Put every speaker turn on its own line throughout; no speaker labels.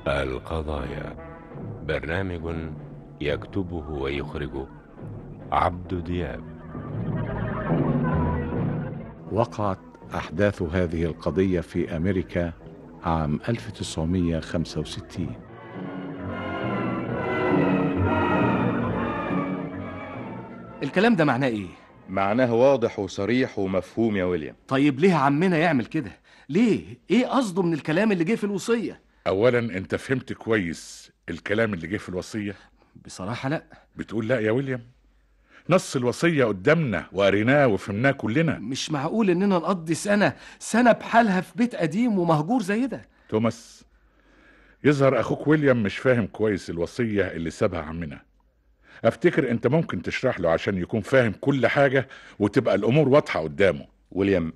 القضايا برنامج يكتبه ويخرجه عبد دياب
وقعت أحداث هذه القضية في أمريكا عام 1965
الكلام ده معناه ايه
معناه واضح وصريح ومفهوم يا ويليام
طيب ليه عمنا يعمل كده ليه ايه قصده من الكلام اللي جه في الوصيه
اولا انت فهمت كويس الكلام اللي جه في الوصيه
بصراحه لا
بتقول لا يا ويليام نص الوصيه قدامنا وقريناه وفهمناه كلنا
مش معقول اننا نقضي سنه سنه بحالها في بيت قديم ومهجور زي ده
توماس يظهر اخوك ويليام مش فاهم كويس الوصيه اللي سابها عمنا افتكر انت ممكن تشرح له عشان يكون فاهم كل حاجه وتبقى الامور واضحه قدامه
ويليام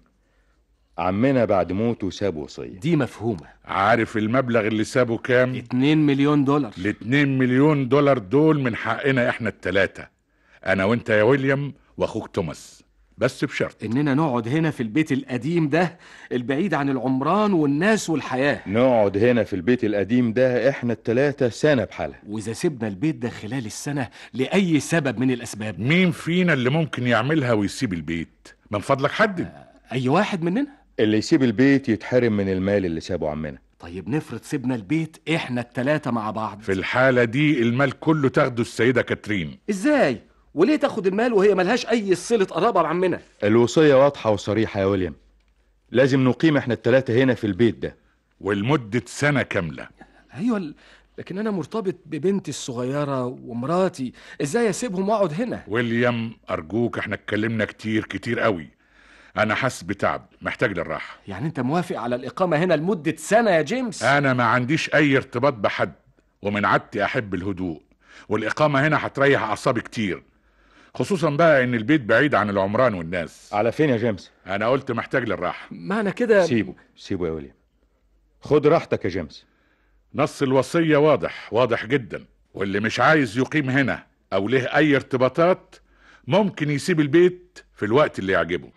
عمنا بعد موته ساب وصية
دي مفهومه
عارف المبلغ اللي سابه كام
2 مليون دولار
الاتنين مليون دولار دول من حقنا احنا التلاتة انا وانت يا ويليام واخوك توماس بس بشرط
اننا نقعد هنا في البيت القديم ده البعيد عن العمران والناس والحياه
نقعد هنا في البيت القديم ده احنا التلاتة سنة بحالها
واذا سيبنا البيت ده خلال السنه لاي سبب من الاسباب
مين فينا اللي ممكن يعملها ويسيب البيت من فضلك حدد
اي واحد مننا
اللي يسيب البيت يتحرم من المال اللي سابه عمنا
طيب نفرض سيبنا البيت احنا التلاتة مع بعض
في الحالة دي المال كله تاخده السيدة كاترين
ازاي وليه تاخد المال وهي ملهاش اي صله قرابه بعمنا
الوصية واضحة وصريحة يا ويليام لازم نقيم احنا التلاتة هنا في البيت ده
ولمدة سنة كاملة
ايوه ال- لكن انا مرتبط ببنتي الصغيره ومراتي ازاي اسيبهم واقعد هنا
ويليام أرجوك احنا اتكلمنا كتير كتير قوي أنا حاسس بتعب محتاج للراحة
يعني انت موافق على الاقامه هنا لمده سنه يا جيمس
أنا ما عنديش أي ارتباط بحد ومن عادتي أحب الهدوء والإقامة هنا هتريح أعصابي كتير خصوصا بقى إن البيت بعيد عن العمران والناس
على فين يا جيمس
أنا قلت محتاج للراحة
معنى كده
سيبه سيبه يا ويليام خد راحتك يا جيمس
نص الوصية واضح واضح جدا واللي مش عايز يقيم هنا أو له أي ارتباطات ممكن يسيب البيت في الوقت اللي يعجبه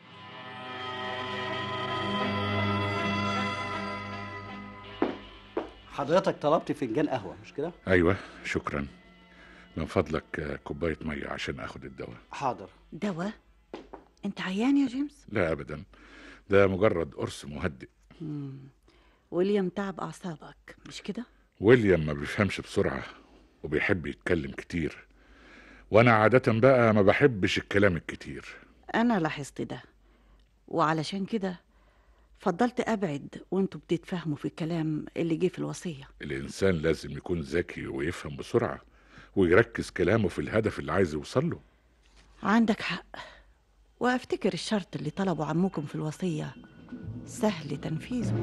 حضرتك طلبت فنجان قهوة مش كده؟
أيوة شكرا من فضلك آه، كوباية مية عشان أخد الدواء
حاضر
دواء انت عيان يا جيمس
لا أبدا ده مجرد قرص مهدئ
مم. ويليام تعب اعصابك مش كده
ويليام ما بيفهمش بسرعة وبيحب يتكلم كتير وأنا عادة بقى ما بحبش الكلام الكتير
انا لاحظت ده وعلشان كده فضلت ابعد وانتوا بتتفاهموا في الكلام اللي جه في الوصيه
الإنسان لازم يكون ذكي ويفهم بسرعة ويركز كلامه في الهدف اللي عايز يوصل له
عندك حق وافتكر الشرط اللي طلبه عمكم في الوصيه سهل تنفيذه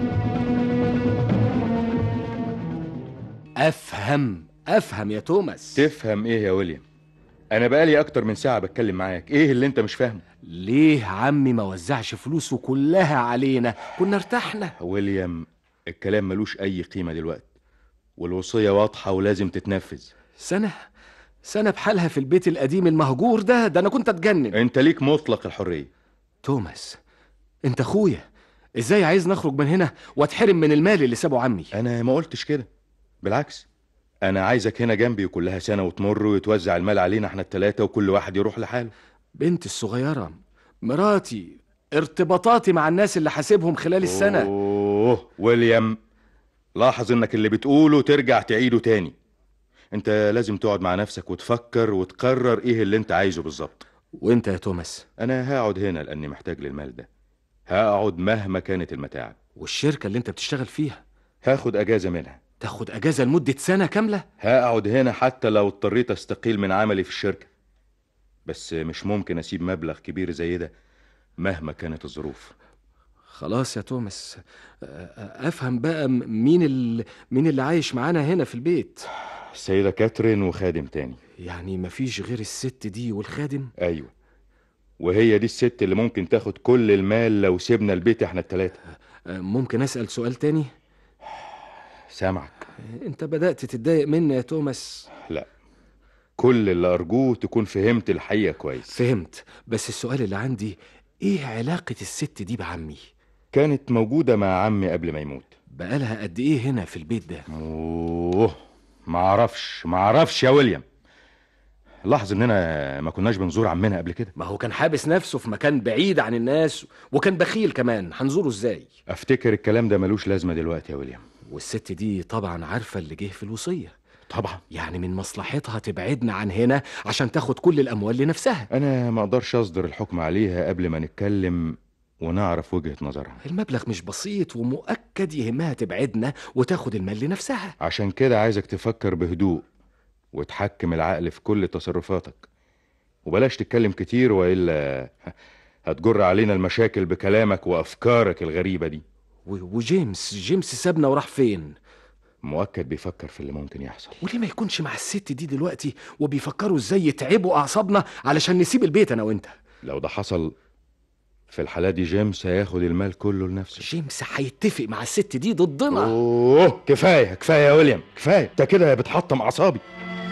افهم افهم يا توماس
تفهم ايه يا ويليام انا بقالي اكتر من ساعة بتكلم معاك ايه اللي انت مش فاهمه
ليه عمي ما وزعش فلوسه كلها علينا كنا ارتحنا
ويليام الكلام ملوش اي قيمة دلوقتي والوصية واضحة ولازم تتنفذ
سنه سنه بحالها في البيت القديم المهجور ده ده انا كنت اتجنن
انت ليك مطلق الحرية
توماس انت اخويا ازاي عايز نخرج من هنا واتحرم من المال اللي سابه عمي
انا ما قلتش كده بالعكس انا عايزك هنا جنبي وكلها سنة وتمر ويتوزع المال علينا احنا التلاتة وكل واحد يروح لحاله
بنتي الصغيره مراتي ارتباطاتي مع الناس اللي حاسبهم خلال السنه
اوه ويليام لاحظ انك اللي بتقوله ترجع تعيده تاني انت لازم تقعد مع نفسك وتفكر وتقرر ايه اللي انت عايزه بالظبط
وانت يا توماس
انا هقعد هنا لاني محتاج للمال ده هقعد مهما كانت المتاعب
والشركه اللي انت بتشتغل فيها
هاخد اجازة منها
تاخد اجازه لمده سنه كامله
هقعد هنا حتى لو اضطريت استقيل من عملي في الشركة بس مش ممكن اسيب مبلغ كبير زي ده مهما كانت الظروف
خلاص يا توماس أ- أ- افهم بقى م- مين ال... مين اللي عايش معانا هنا في البيت
السيدة كاترين وخادم تاني
يعني مفيش غير الست دي والخادم
ايوه وهي دي الست اللي ممكن تاخد كل المال لو سيبنا البيت احنا التلاتة
أ، ممكن اسال سؤال تاني
سامعك
انت بدات تتضايق مني يا توماس
لا كل اللي ارجوه تكون فهمت الحقيقة كويس
فهمت بس السؤال اللي عندي ايه علاقه الست دي بعمي
كانت موجودة مع عمي قبل ما يموت
بقالها قد ايه هنا في البيت ده
اوه ما اعرفش ما اعرفش يا ويليام لاحظ اننا ما كناش بنزور عمنا قبل كده
ما هو كان حابس نفسه في مكان بعيد عن الناس وكان بخيل كمان هنزوره ازاي
افتكر الكلام ده ملوش لازمه دلوقتي يا ويليام
والست دي طبعا عارفة اللي جه في الوصية
طبعا
يعني من مصلحتها تبعدنا عن هنا عشان تاخد كل الأموال لنفسها
انا ما اقدرش اصدر الحكم عليها قبل ما نتكلم ونعرف وجهه نظرها
المبلغ مش بسيط ومؤكد يهمها تبعدنا وتاخد المال لنفسها
عشان كده عايزك تفكر بهدوء وتحكم العقل في كل تصرفاتك وبلاش تتكلم كتير والا هتجر علينا المشاكل بكلامك وافكارك الغريبه دي
و- وجيمس جيمس سابنا وراح فين
مؤكد بيفكر في اللي ممكن يحصل
وليه ما يكونش مع الست دي دلوقتي وبيفكروا ازاي يتعبوا اعصابنا علشان نسيب البيت انا وانت
لو ده حصل في الحالة دي جيمس هياخد المال كله لنفسه
جيمس هيتفق مع الست دي ضدنا
اوه كفايه كفايه يا ويليام كفايه انت كده بتحطم اعصابي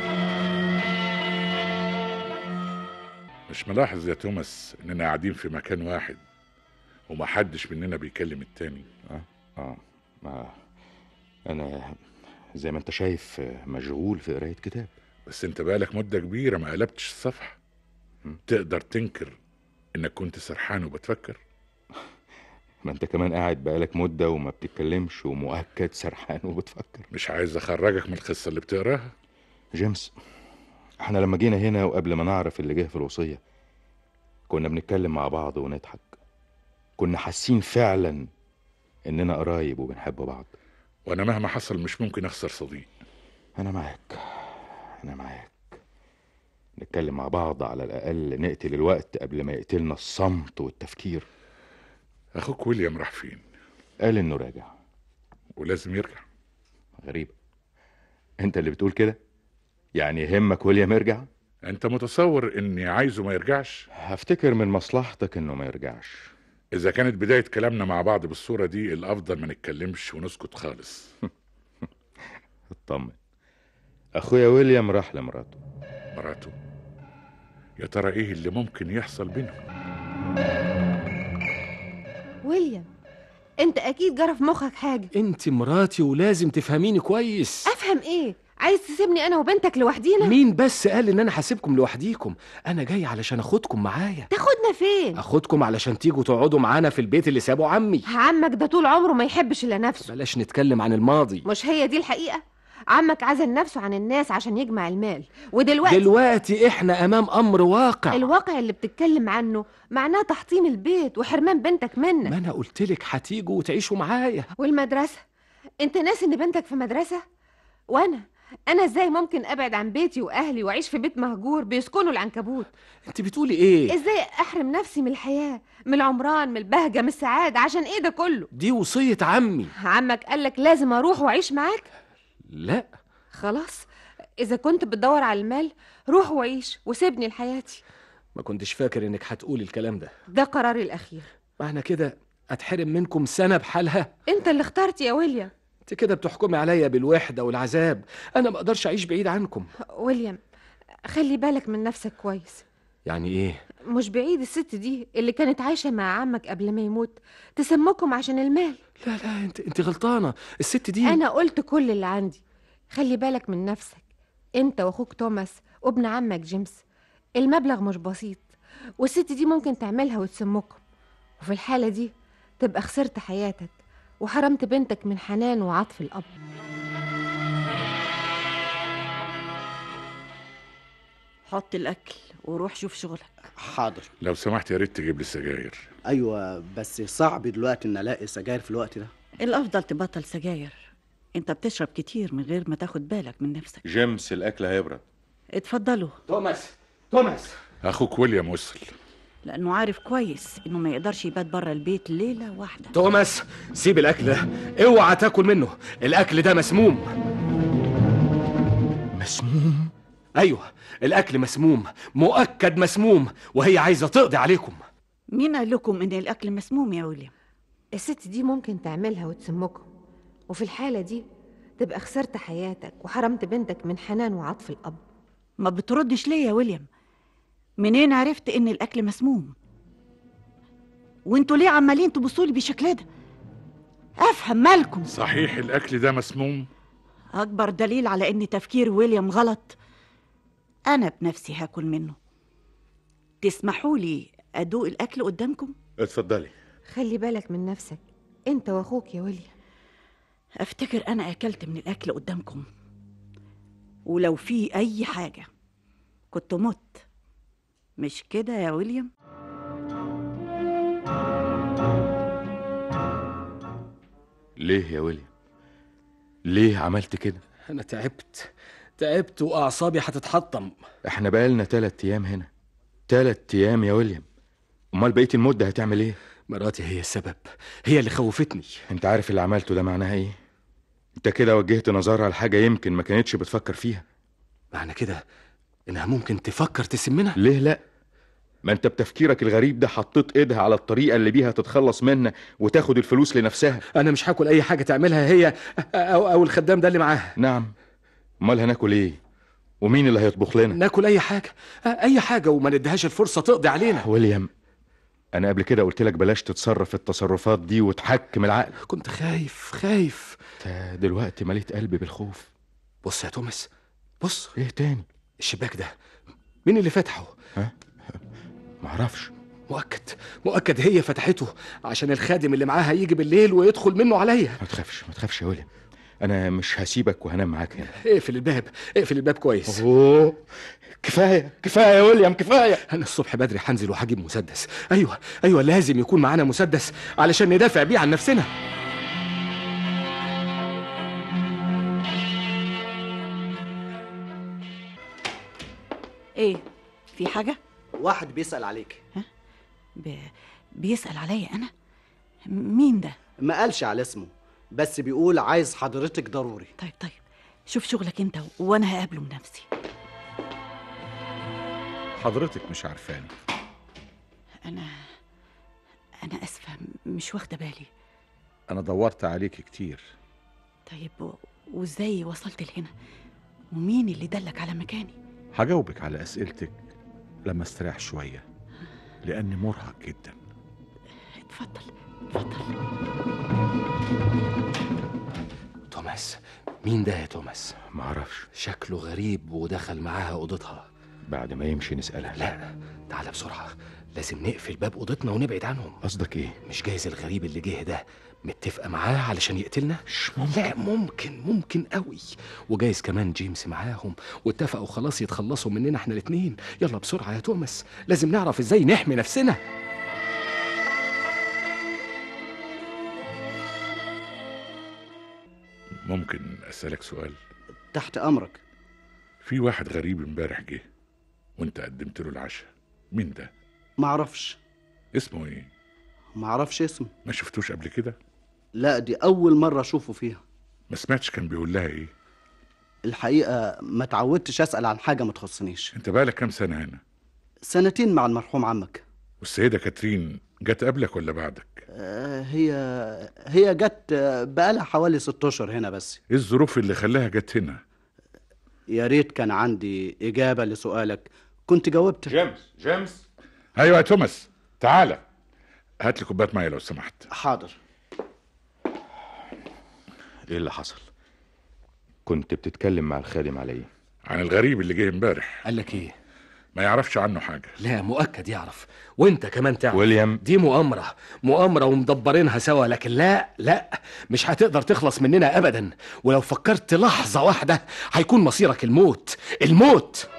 مش ملاحظ يا توماس اننا قاعدين في مكان واحد ومحدش مننا بيكلم التاني
اه ما انا زي ما انت شايف مشغول في قرايه كتاب
بس انت بقالك مدة كبيرة ما قلبتش الصفحة تقدر تنكر انك كنت سرحان وبتفكر
ما انت كمان قاعد بقالك مده وما بتتكلمش ومؤكد سرحان وبتفكر
مش عايز اخرجك من القصة اللي بتقراها
جيمس احنا لما جينا هنا وقبل ما نعرف اللي جه في الوصيه كنا بنتكلم مع بعض ونضحك كنا حاسين فعلا اننا قرايب وبنحب بعض
وانا مهما حصل مش ممكن اخسر صديق
انا معاك انا معاك نتكلم مع بعض على الاقل نقتل الوقت قبل ما يقتلنا الصمت والتفكير
اخوك ويليام راح فين
قال انه راجع
ولازم يرجع
غريبه انت اللي بتقول كده يعني يهمك ويليام يرجع
انت متصور اني عايزه ما يرجعش
هفتكر من مصلحتك انه ما يرجعش
اذا كانت بداية كلامنا مع بعض بالصورة دي الافضل ما نتكلمش ونسكت خالص
اطمن اخويا ويليام راح لمراته
مراته يا ترى ايه اللي ممكن يحصل بينهم
ويليام انت اكيد جرى في مخك حاجه
انت مراتي ولازم تفهميني كويس
افهم ايه عايز تسيبني انا وبنتك لوحدينا
مين بس قال ان انا هسيبكم لوحديكم انا جاي علشان اخدكم معايا
تاخدنا فين
اخدكم علشان تيجوا تقعدوا معانا في البيت اللي سابه عمي
عمك ده طول عمره ما يحبش الا نفسه
بلاش نتكلم عن الماضي
مش هي دي الحقيقه عمك عزل نفسه عن الناس عشان يجمع المال ودلوقتي
دلوقتي احنا امام امر واقع
الواقع اللي بتتكلم عنه معناه تحطيم البيت وحرمان بنتك منك
ما انا قلت لك هتيجوا وتعيشوا معايا
والمدرسه انت ناسي ان بنتك في مدرسه وانا انا ازاي ممكن ابعد عن بيتي واهلي واعيش في بيت مهجور بيسكنوا العنكبوت
انت بتقولي ايه
ازاي احرم نفسي من الحياه من العمران من البهجه من السعاده عشان ايه ده كله
دي وصيه عمي
عمك قالك لازم اروح واعيش معاك
لا
خلاص اذا كنت بتدور على المال روح وعيش وسيبني لحياتي
ما كنتش فاكر انك هتقولي الكلام ده
ده قراري الاخير
معنى كده اتحرم منكم سنه بحالها
انت اللي اخترت يا ويليام
انت كده بتحكمي عليا بالوحده والعذاب انا ما اقدرش اعيش بعيد عنكم
ويليام خلي بالك من نفسك كويس
يعني ايه
مش بعيد الست دي اللي كانت عايشة مع عمك قبل ما يموت تسمكم عشان المال
لا لا انت انت غلطانه الست دي
أنا قلت كل اللي عندي خلي بالك من نفسك أنت وأخوك توماس وابن عمك جيمس المبلغ مش بسيط والست دي ممكن تعملها وتسمكم وفي الحالة دي تبقى خسرت حياتك وحرمت بنتك من حنان وعطف الأب
حط الاكل وروح شوف شغلك
حاضر
لو سمحت يا ريت تجيب لي السجاير
ايوه بس صعب دلوقتي ان الاقي سجاير في الوقت ده
الافضل تبطل سجاير انت بتشرب كتير من غير ما تاخد بالك من نفسك
جيمس الاكل هيبرد
اتفضلوا
توماس توماس
اخوك ويليام وصل
لانه عارف كويس انه ما يقدرش يبات بره البيت ليله واحده
توماس سيب الاكل ده اوعى تاكل منه الاكل ده مسموم
مسموم
ايوه الاكل مسموم مؤكد مسموم وهي عايزه تقضي عليكم
مين قال لكم ان الاكل مسموم يا ويليام
الست دي ممكن تعملها وتسمكم وفي الحالة دي تبقى خسرت حياتك وحرمت بنتك من حنان وعطف الأب
ما بتردش ليه يا ويليام منين عرفت ان الاكل مسموم وانتوا ليه عمالين تبصوا لي بالشكل ده افهم مالكم
صحيح الاكل ده مسموم
اكبر دليل على ان تفكير ويليام غلط انا بنفسي هاكل منه تسمحوا لي ادوق الاكل قدامكم
اتفضلي
خلي بالك من نفسك انت واخوك يا ويليام
افتكر انا اكلت من الاكل قدامكم ولو في اي حاجه كنت مت مش كده يا ويليام
ليه يا ويليام ليه عملت كده
انا تعبت تعبت واعصابي هتتحطم
احنا بقالنا تلات ايام هنا تلات ايام يا ويليام امال بقيه المده هتعمل ايه
مراتي هي السبب هي اللي خوفتني
انت عارف اللي عملته ده معناها ايه انت كده وجهت نظرها لحاجه يمكن ما كانتش بتفكر فيها
معنى كده انها ممكن تفكر تسمنا
ليه لا ما انت بتفكيرك الغريب ده حطيت ايدها على الطريقه اللي بيها تتخلص منا وتاخد الفلوس لنفسها
انا مش هاكل اي حاجه تعملها هي او او الخدام ده اللي معاها
نعم امال هناكل ايه ومين اللي هيطبخ لنا
ناكل اي حاجه اي حاجه وما نديهاش الفرصه تقضي علينا
ويليام انا قبل كده قلت لك بلاش تتصرف التصرفات دي وتحكم العقل
كنت خايف خايف
انت دلوقتي مليت قلبي بالخوف
بص يا توماس بص
ايه تاني
الشباك ده مين اللي فتحه
معرفش
مؤكد مؤكد هي فتحته عشان الخادم اللي معاها يجي بالليل ويدخل منه عليا
ما تخافش ما تخافش يا ويليام انا مش هسيبك وهنام معاك هنا
اقفل الباب اقفل الباب كويس
اوه كفايه كفايه يا ويليام كفايه
انا الصبح بدري هنزل وهجيب مسدس ايوه ايوه لازم يكون معانا مسدس علشان ندافع بيه عن نفسنا
ايه في حاجه
واحد بيسأل عليك
ب... بيسال عليا انا مين ده
ما قالش على اسمه بس بيقول عايز حضرتك ضروري
طيب طيب شوف شغلك انت وانا هقابله بنفسي
حضرتك مش عارفاني
انا انا اسفه مش واخده بالي
أنا دورت عليك كتير
طيب و... وازاي وصلت لهنا ومين اللي دلك على مكاني
هجاوبك على أسئلتك لما استريح شوية لأني مرهق جدا
اتفضل اتفضل
توماس مين ده يا توماس
معرفش
شكله غريب ودخل معاها اوضتها
بعد ما يمشي نسالها
لا تعال بسرعه لازم نقفل باب اوضتنا ونبعد عنهم
قصدك ايه
مش جايز الغريب اللي جه ده متفقه معاه علشان يقتلنا
مش ممكن
لا ممكن ممكن قوي وجايز كمان جيمس معاهم واتفقوا خلاص يتخلصوا مننا احنا الاتنين يلا بسرعه يا توماس لازم نعرف ازاي نحمي نفسنا
ممكن اسالك سؤال
تحت امرك
في واحد غريب امبارح جه وانت قدمت له العشاء مين ده
معرفش
اسمه ايه
معرفش اسمه
ما شفتوش قبل كده
لا دي اول مرة اشوفه فيها
ما سمعتش كان بيقول لها ايه
الحقيقة ما تعودتش اسأل عن حاجة ما تخصنيش
انت بقالك كام سنه هنا
سنتين مع المرحوم عمك
والسيده كاترين جت قبلك ولا بعدك
آه، هي هي جت آه، بقالها حوالي ست اشهر هنا بس
ايه الظروف اللي خلاها جت هنا
يا ريت كان عندي اجابة لسؤالك كنت جاوبت
جيمس جيمس
ايوه يا توماس تعالى هات لي كوبايه ميه لو سمحت
حاضر
ايه اللي حصل كنت بتتكلم مع الخادم على ايه
عن الغريب اللي جه امبارح
قال لك ايه
ما يعرفش عنه حاجه
لا مؤكد يعرف وانت كمان تعرف
ويليام
دي مؤامرة مؤامرة ومدبرينها سوا لكن لا لا مش هتقدر تخلص مننا أبدا ولو فكرت لحظة واحدة هيكون مصيرك الموت الموت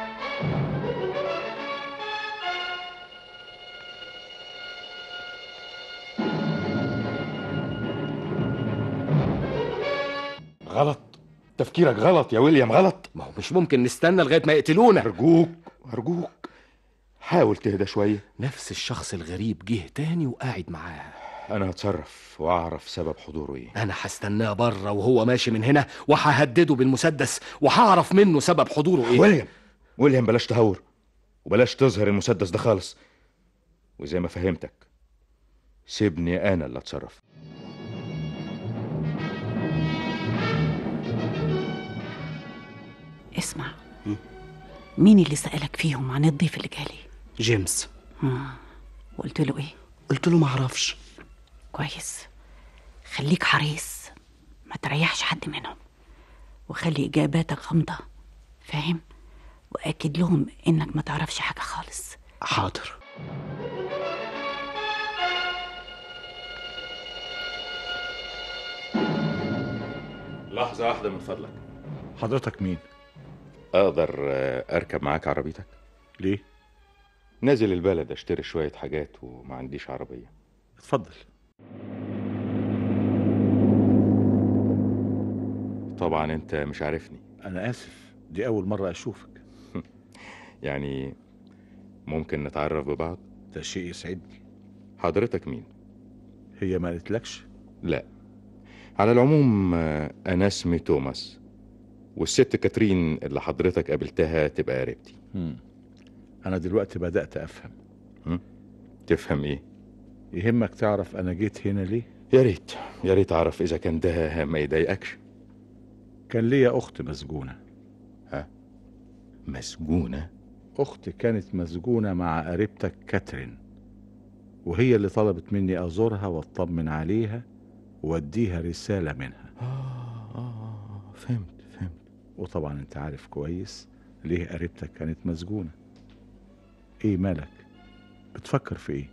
غلط تفكيرك غلط يا ويليام غلط
ما هو مش ممكن نستنى لغاية ما يقتلونا
ارجوك ارجوك حاول تهدى شويه
نفس الشخص الغريب جه تاني وقاعد معاه
انا هتصرف واعرف سبب حضوره ايه
أنا هستناه بره وهو ماشي من هنا وههدده بالمسدس وهعرف منه سبب حضوره إيه
ويليام ويليام بلاش تهور وبلاش تظهر المسدس ده خالص وزي ما فهمتك سيبني انا اللي اتصرف
اسمع مين اللي سألك فيهم عن الضيف اللي جالي
جيمس
آه. قلت له ايه
قلت له معرفش
كويس خليك حريص ما تريحش حد منهم وخلي إجاباتك غامضة فاهم وأكد لهم إنك ما تعرفش حاجة خالص
حاضر
لحظة واحدة من فضلك
حضرتك مين
أقدر آه، أركب معاك عربيتك
ليه
نازل البلد أشتري شوية حاجات وما عنديش عربية
اتفضل
طبعا أنت مش عارفني
انا اسف دي اول مره اشوفك
يعني ممكن نتعرف ببعض
ده شيء يسعدني
حضرتك مين
هي ما قالتلكش
لا على العموم آه، أنا اسمي توماس والست كاترين اللي حضرتك قابلتها تبقى قريبتي
مم. انا دلوقتي بدات افهم
تفهم إيه
يهمك تعرف انا جيت هنا ليه
يا ريت يا ريت أعرف إذا كان ده ما يضايقكش
كان ليا اخت مسجونه
مسجونة
اختي كانت مسجونه مع قريبتك كاترين وهي اللي طلبت مني ازورها واطمن عليها واديها رساله منها
آه آه فهمت فهمت
وطبعا انت عارف كويس ليه قريبتك كانت مسجونه ايه مالك بتفكر في ايه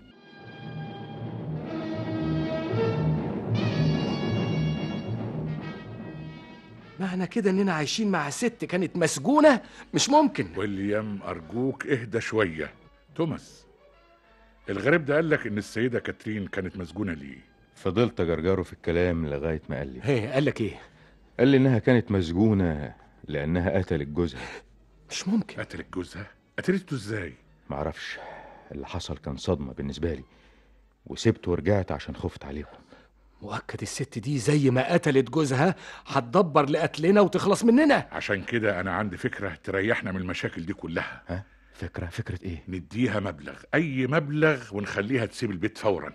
معنى كده اننا عايشين مع ست كانت مسجونة مش ممكن
ويليام أرجوك اهدى شوية توماس الغريب ده قال لك إن السيدة كاترين كانت مسجونة ليه
فضلت أجرجره في الكلام لغاية ما قال لي
هي قال لك ايه
قال لي إنها كانت مسجونة لأنها قتلت جوزها
مش ممكن
قتلت جوزها قتلته ازاي
معرفش اللي حصل كان صدمة بالنسبة لي وسبته ورجعت عشان خفت عليهم
مؤكد الست دي زي ما قتلت جوزها هتدبر لقتلنا وتخلص مننا
عشان كده أنا عندي فكرة تريحنا من المشاكل دي كلها
ها فكرة فكرة إيه
نديها مبلغ أي مبلغ ونخليها تسيب البيت فورا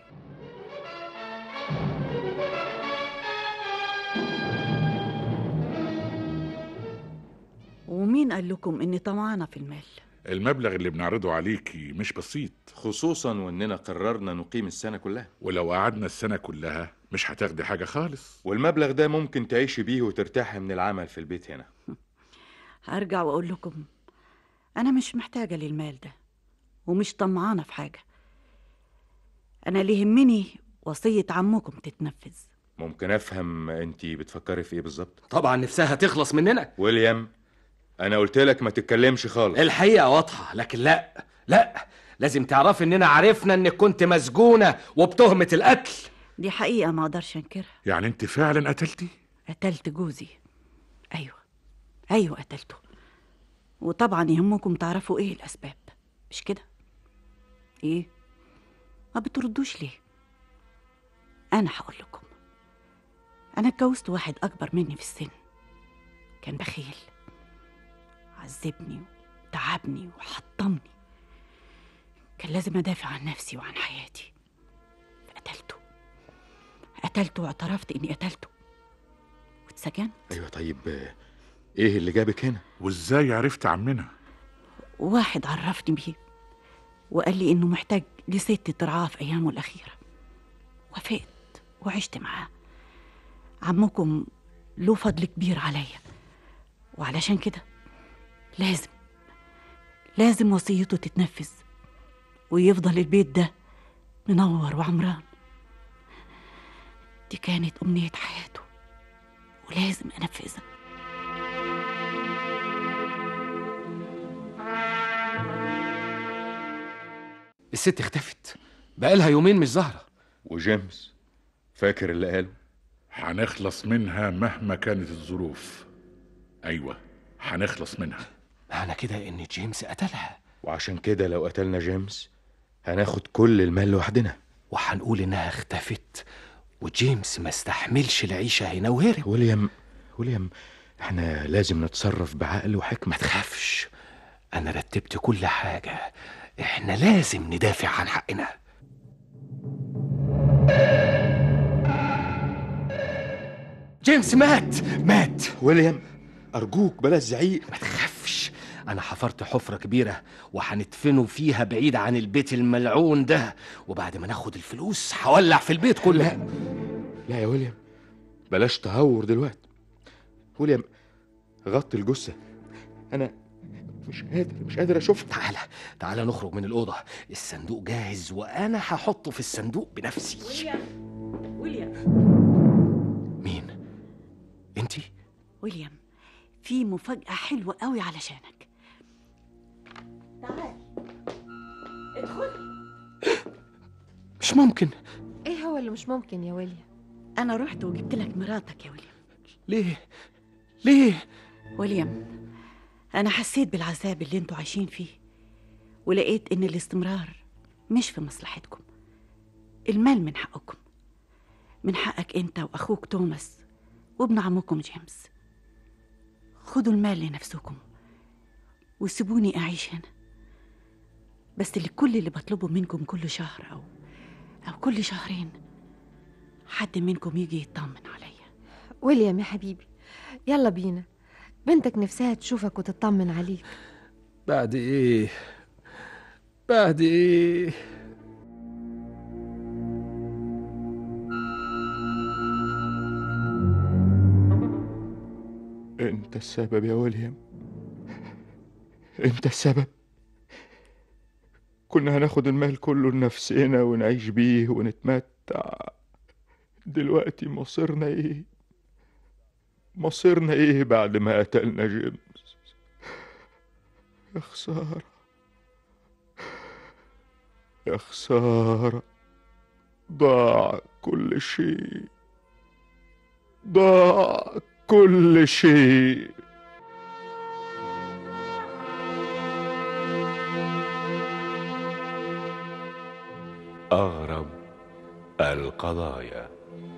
ومين قال لكم إني طمعانة في المال
المبلغ اللي بنعرضه عليكي مش بسيط
خصوصا وإننا قررنا نقيم السنة كلها
ولو قعدنا السنة كلها مش هتاخدي حاجة خالص
والمبلغ ده ممكن تعيشي بيه وترتاحي من العمل في البيت هنا
هرجع وأقول لكم أنا مش محتاجة للمال ده ومش طمعانة في حاجة أنا اللي يهمني وصية عمكم تتنفذ
ممكن أفهم أنت بتفكري في إيه بالظبط
طبعا نفسها تخلص مننا
ويليام أنا قلت لك ما تتكلمش خالص
الحقيقة واضحة لكن لا لا لازم تعرفي اننا عرفنا انك كنت مسجونة وبتهمة القتل
دي حقيقة ما أقدرش أنكرها
يعني أنت فعلا قتلتي
قتلت جوزي أيوة أيوة قتلته وطبعا يهمكم تعرفوا إيه الأسباب مش كده إيه ما بتردوش ليه أنا هقول لكم أنا اتجوزت واحد أكبر مني في السن كان بخيل عذبني وتعبني وحطمني كان لازم أدافع عن نفسي وعن حياتي قتلته قتلته واعترفت إني قتلته واتسجنت
أيوة طيب آه، إيه اللي جابك هنا
وإزاي عرفت عمنا
واحد عرفني بيه وقال لي إنه محتاج لست ترعاه في أيامه الأخيرة وافقت وعشت معاه عمكم له فضل كبير عليا وعلشان كده لازم لازم وصيته تتنفذ ويفضل البيت ده منور وعمران دي كانت أمنية حياته ولازم أنفذها
الست اختفت بقالها يومين مش ظاهرة
وجيمس فاكر اللي قاله
هنخلص منها مهما كانت الظروف أيوة هنخلص منها
معنى كده ان جيمس قتلها
وعشان كده لو قتلنا جيمس هناخد كل المال لوحدنا
وهنقول انها اختفت وجيمس ما استحملش العيشة هنا وهرب
ويليام ويليام احنا لازم نتصرف بعقل وحكمة
ما تخافش انا رتبت كل حاجة احنا لازم ندافع عن حقنا جيمس مات مات
ويليام أرجوك بلاش زعيق
ما تخافش انا حفرت حفرة كبيرة وهندفنه فيها بعيد عن البيت الملعون ده وبعد ما ناخد الفلوس هولع في البيت كله
لا يا ويليام بلاش تهور دلوقتي ويليام غطي الجثة أنا مش قادر مش قادر أشوفها
تعالى تعالى نخرج من الأوضة الصندوق جاهز وأنا هحطه في الصندوق بنفسي
ويليام ويليام
مين؟ أنتي؟
ويليام في مفاجأة حلوة قوي علشانك تعال ادخل
مش ممكن
ايه هو اللي مش ممكن يا ويليام
أنا رحت وجبت لك مراتك يا ويليام
ليه؟ ليه؟
ويليام أنا حسيت بالعذاب اللي انتوا عايشين فيه ولقيت إن الاستمرار مش في مصلحتكم المال من حقكم من حقك أنت وأخوك توماس وابن عمكم جيمس خدوا المال لنفسكم وسيبوني أعيش هنا بس اللي كل اللي بطلبه منكم كل شهر أو أو كل شهرين حد منكم يجي يطمن عليا
ويليام يا حبيبي يلا بينا بنتك نفسها تشوفك وتطمن عليك
بعد إيه؟ بعد إيه؟
أنت السبب يا ويليام أنت السبب كنا هناخد المال كله لنفسنا ونعيش بيه ونتمتع دلوقتي مصيرنا ايه مصيرنا ايه بعد ما قتلنا جيمس يا خسارة يا خسارة ضاع كل شيء ضاع كل شيء
أغرب القضايا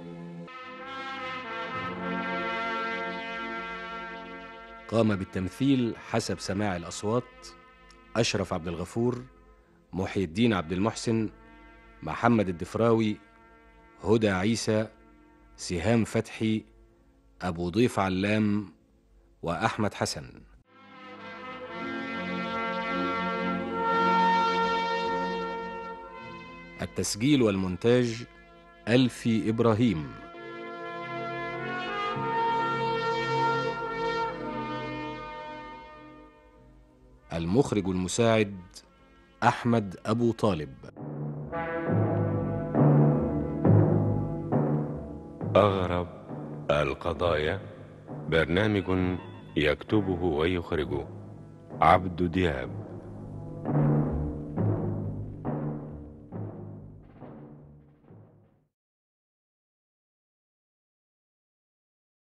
قام بالتمثيل حسب سماع الأصوات أشرف عبد الغفور محي الدين عبد المحسن محمد الدفراوي هدى عيسى سهام فتحي أبو ضيف علام وأحمد حسن التسجيل والمونتاج ألفي إبراهيم المخرج المساعد أحمد أبو طالب
أغرب القضايا برنامج يكتبه ويخرجه عبد دياب